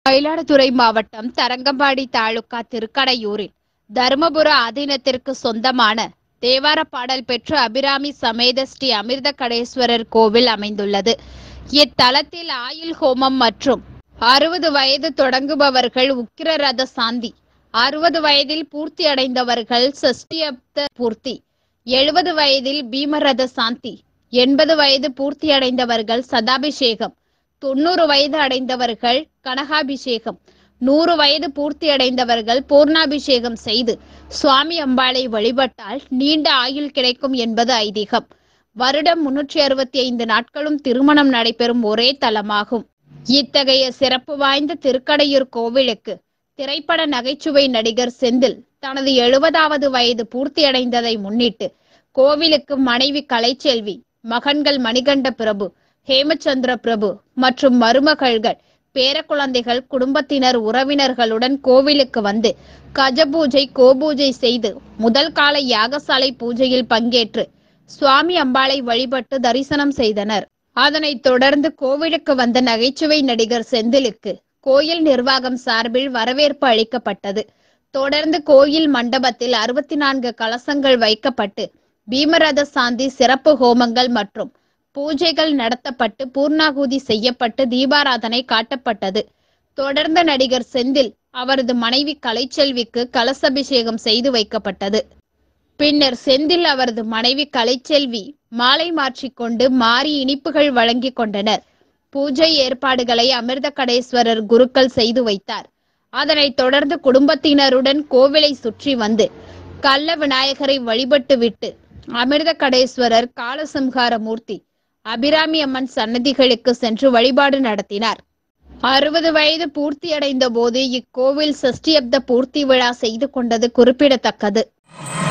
மயிலாடுதுறை மாவட்டம் தரங்கம்பாடி தாலுகா திருக்கடையூரில் தருமபுர ஆதீனத்திற்கு சொந்தமான தேவார பாடல் பெற்ற அபிராமி சமேத ஸ்ரீ அமிர்த கடேஸ்வரர் கோவில் அமைந்துள்ளது இத்தலத்தில் ஆயுள் ஹோமம் மற்றும் அறுபது வயது தொடங்குபவர்கள் உக்கிர ரத சாந்தி அறுபது வயதில் பூர்த்தி அடைந்தவர்கள் சஷ்டியப்த பூர்த்தி எழுபது வயதில் பீமரத சாந்தி எண்பது வயது பூர்த்தி அடைந்தவர்கள் சதாபிஷேகம் தொண்ணூறு வயது அடைந்தவர்கள் கனகாபிஷேகம் நூறு வயது பூர்த்தி அடைந்தவர்கள் பூர்ணாபிஷேகம் செய்து சுவாமி அம்பாளை வழிபட்டால் நீண்ட ஆயுள் கிடைக்கும் என்பது ஐதீகம் வருடம் முன்னூற்றி அறுபத்தி ஐந்து நாட்களும் திருமணம் நடைபெறும் ஒரே தலமாகும் இத்தகைய சிறப்பு வாய்ந்த திருக்கடையூர் கோவிலுக்கு திரைப்பட நகைச்சுவை நடிகர் செந்தில் தனது எழுபதாவது வயது பூர்த்தியடைந்ததை முன்னிட்டு கோவிலுக்கு மனைவி கலைச்செல்வி மகன்கள் மணிகண்ட பிரபு ஹேமச்சந்திர பிரபு மற்றும் மருமகள்கள் பேரக்குழந்தைகள் குடும்பத்தினர் உறவினர்களுடன் கோவிலுக்கு வந்து கஜபூஜை கோபூஜை செய்து முதல் கால யாகசாலை பூஜையில் பங்கேற்று சுவாமி அம்பாளை வழிபட்டு தரிசனம் செய்தனர் அதனைத் தொடர்ந்து கோவிலுக்கு வந்த நகைச்சுவை நடிகர் செந்திலுக்கு கோயில் நிர்வாகம் சார்பில் வரவேற்பு அளிக்கப்பட்டது தொடர்ந்து கோயில் மண்டபத்தில் அறுபத்தி நான்கு கலசங்கள் வைக்கப்பட்டு பீமரத சாந்தி சிறப்பு ஹோமங்கள் மற்றும் பூஜைகள் நடத்தப்பட்டு பூர்ணாகுதி செய்யப்பட்டு தீபாராதனை காட்டப்பட்டது தொடர்ந்து நடிகர் செந்தில் அவரது மனைவி கலைச்செல்விக்கு கலசபிஷேகம் செய்து வைக்கப்பட்டது பின்னர் செந்தில் அவரது மனைவி கலைச்செல்வி மாலை மாற்றிக்கொண்டு மாறி இனிப்புகள் வழங்கிக் கொண்டனர் பூஜை ஏற்பாடுகளை அமிர்த கடேஸ்வரர் குருக்கள் செய்து வைத்தார் அதனைத் தொடர்ந்து குடும்பத்தினருடன் கோவிலை சுற்றி வந்து கள்ள விநாயகரை வழிபட்டு விட்டு அமிர்த கடேஸ்வரர் காலசம்ஹார மூர்த்தி அபிராமி அம்மன் சன்னதிகளுக்கு சென்று வழிபாடு நடத்தினார் அறுபது வயது பூர்த்தியடைந்த போது இக்கோவில் சஷ்டியப்த பூர்த்தி விழா செய்து கொண்டது குறிப்பிடத்தக்கது